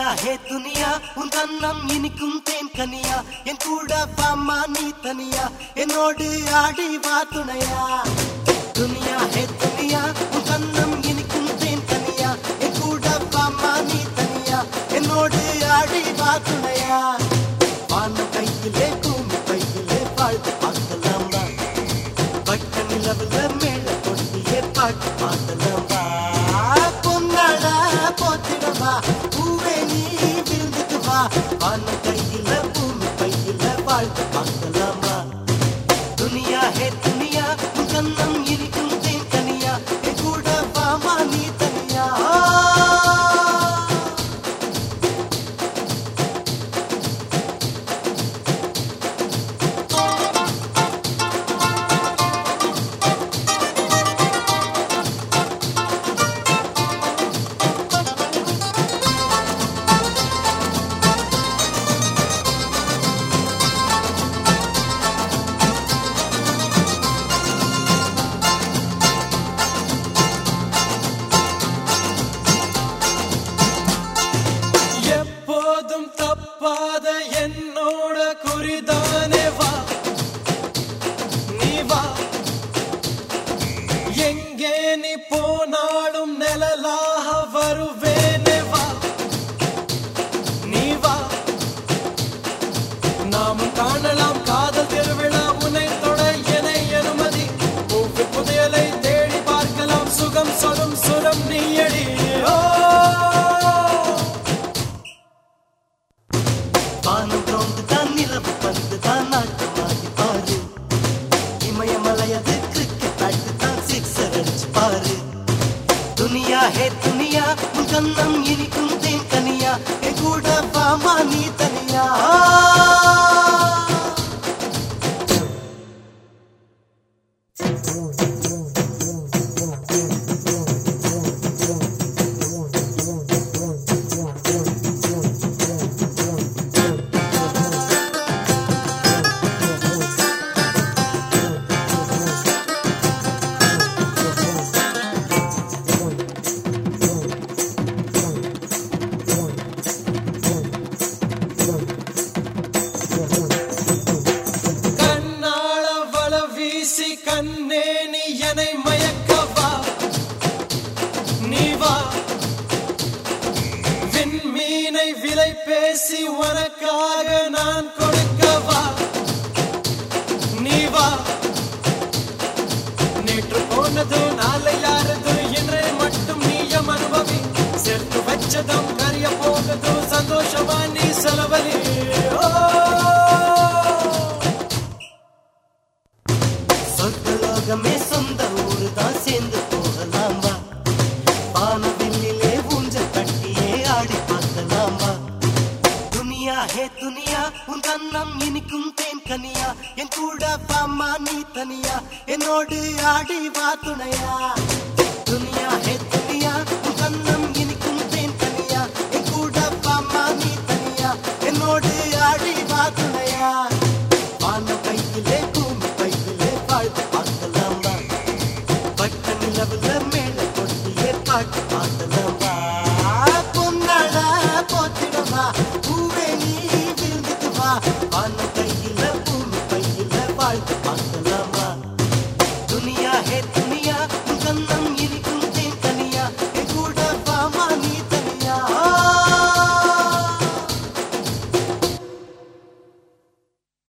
ஹே துனியா உன் கண்ணம் இனிக்கும் தேன் கனியா என் கூட வாமா நீ தனியா என்னோடு ஆடி வா துணையா துனியா ஹே துனியா உன் கண்ணம் இனிக்கும் தேன் கனியா என் கூட வாமா நீ தனியா என்னோடு ஆடி வா துணையா வான கையிலே பூமி கையிலே வாழ்த்து பார்க்கலாம் வா வட்ட நிலவுல மேல கொட்டியே பாட்டு பாடலாம் வா பொன்னாடா போத்திடவா பூவே நீ விருந்துக்கு வா வான கையில பூமி கையில வாழ்த்து பார்க்கலாம் வா துனியா ஹே துனியா உன் கண்ணம் இனிக்கும் தேன் கனியா என் கூட வாமா நீ தனியா எப்போதும் தப்பாத என்னோட குறிதானே வா நீ வா எங்கே நீ போனாலும் நிழலாக வருவேனே வா நீ வா நாமும் காணலாம் காதல் திருவிழா உன்னை தொட என அனுமதி பூவி புதையலை தேடி பார்க்கலாம் சுகம் சொலும் சுரம் நீயடி ஓ வானம் ரோந்து தான் நிலவு பந்து தான் நாட்டமாடி பாரு இமயமலையது கிரிக்கெட் பேட்டு தான் சிக்ஸர் அடிச்சு பாரு துனியா ஹே துனியா உன் கண்ணம் இனிக்கும் தேன் கனியா என் கூட வாமா நீ தனியா கண்ணாள வள வீசி கண்ணே நீ என்னை மயக்கவா நீ வா விண்மீனை விலை பேசி உனக்காக நான் கொடுக்கவா நீ வா நேற்று போனது நாளை யாரது என்று மட்டும் நீயம் அனுபவி சேர்த்து வச்சதும் கரிய போகுது சந்தோஷமா நீ செலவழி ஓ சொர்க்கலோகமே சொந்த ஊரு தான் சேர்ந்து போகலாம் வா வானவில்லிலே ஊஞ்சல் கட்டியே ஆடி பார்க்கலாம் வா துனியா ஹே துனியா உன் கண்ணம் இனிக்கும் தேன் கனியா என் கூட வாமா நீ தனியா என்னோடு ஆடி வா துணையா